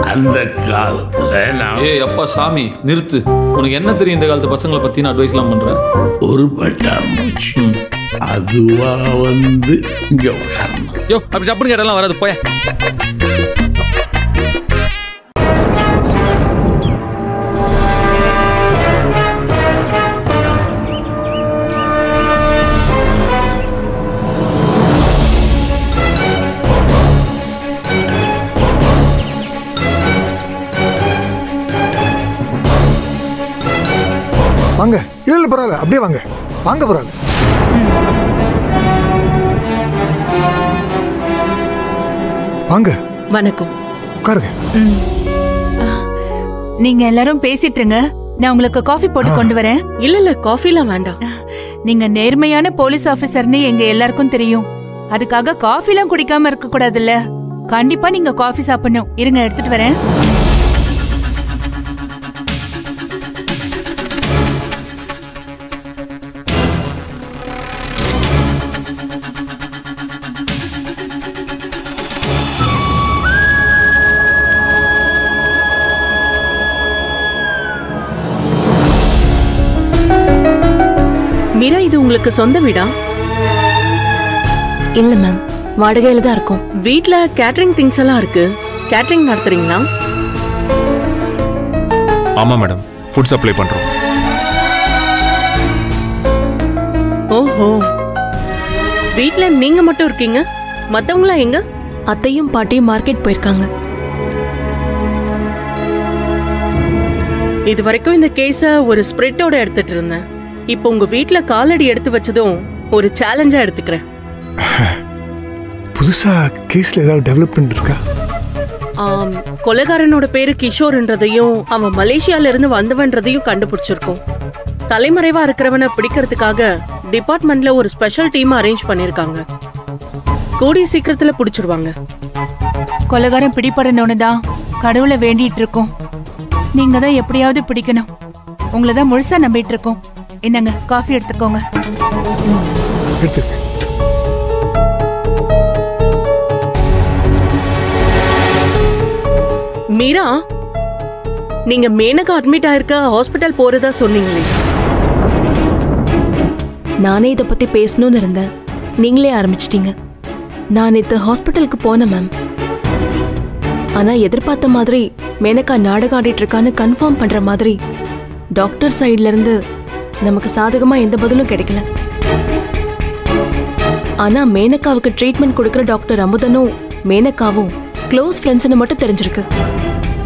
அந்த காலத்துல நான் ஏய் அப்பா சாமி நிறுத்து உனக்கு என்ன தெரியும் இந்த காலத்து பசங்களை பத்தி அட்வைஸ்லாம் பண்ற ஒரு பட்டாம்பூச்சி அதுவா வந்து இங்க உட்காரணும் யோ அப்படி டப்புன்னு கேட்டாலாம் வராது போய வாங்க இல்ல இல்ல பரவாயில்ல அப்படியே வாங்க வாங்க பரவாயில்ல வாங்க வணக்கம் உட்காருங்க நீங்க எல்லாரும் பேசிட்டு இருங்க நான் உங்களுக்கு காஃபி போட்டு கொண்டு வரேன் இல்ல இல்ல காஃபிலாம் வேண்டாம் நீங்க நேர்மையான போலீஸ் ஆபீசர்னு எங்க எல்லாருக்கும் தெரியும் அதுக்காக காஃபிலாம் குடிக்காம இருக்க கூடாதுல்ல கண்டிப்பா நீங்க காஃபி சாப்பிடணும் இருங்க எடுத்துட்டு வரேன் மீரா இது உங்களுக்கு சொந்த வீடா இல்ல மேம் வாடகையில தான் இருக்கும் வீட்ல கேட்டரிங் திங்ஸ் எல்லாம் இருக்கு கேட்டரிங் நடத்துறீங்களா ஆமா மேடம் ஃபுட் சப்ளை பண்றோம் ஓஹோ வீட்ல நீங்க மட்டும் இருக்கீங்க மத்தவங்களாம் எங்க அத்தையும் பாட்டியும் மார்க்கெட் போயிருக்காங்க இது வரைக்கும் இந்த கேஸ ஒரு ஸ்பிரிட்டோட எடுத்துட்டு இருந்தேன் இப்போ உங்க வீட்ல காலடி எடுத்து வச்சதும் ஒரு சேலஞ்சா எடுத்துக்கிறேன் புதுசா கேஸ்ல ஏதாவது டெவலப்மெண்ட் இருக்கா ஆம், கொலைகாரனோட பேரு கிஷோர்ன்றதையும் அவன் மலேசியால இருந்து வந்தவன்றதையும் கண்டுபிடிச்சிருக்கோம் தலைமறைவா இருக்கிறவனை பிடிக்கிறதுக்காக டிபார்ட்மெண்ட்ல ஒரு ஸ்பெஷல் டீம் அரேஞ்ச் பண்ணிருக்காங்க கூடிய சீக்கிரத்துல பிடிச்சிருவாங்க கொலகாரம் பிடிபடணும்னு தான் கடவுளை வேண்டிட்டு இருக்கோம் நீங்க தான் எப்படியாவது பிடிக்கணும் உங்களை தான் முழுசா நம்பிட்டு இருக்கோம் என்னங்க காஃபி எடுத்துக்கோங்க எடுத்து மீரா நீங்க மேனகா அட்மிட் ஆயிருக்க ஹாஸ்பிட்டல் போறதா சொன்னீங்களே நானே இதை பத்தி பேசணும்னு இருந்தேன் நீங்களே ஆரம்பிச்சிட்டீங்க நான் நேத்து ஹாஸ்பிட்டலுக்கு போனேன் மேம் ஆனா எதிர்பார்த்த மாதிரி மேனகா நாடகம் ஆடிட்டு இருக்கான்னு கன்ஃபார்ம் பண்ற மாதிரி டாக்டர் சைடுல இருந்து நமக்கு சாதகமா எந்த பதிலும் கிடைக்கல ஆனா மேனகாவுக்கு ட்ரீட்மெண்ட் கொடுக்குற டாக்டர் அமுதனும் மேனகாவும் க்ளோஸ் ஃப்ரெண்ட்ஸ்னு மட்டும் தெரிஞ்சிருக்கு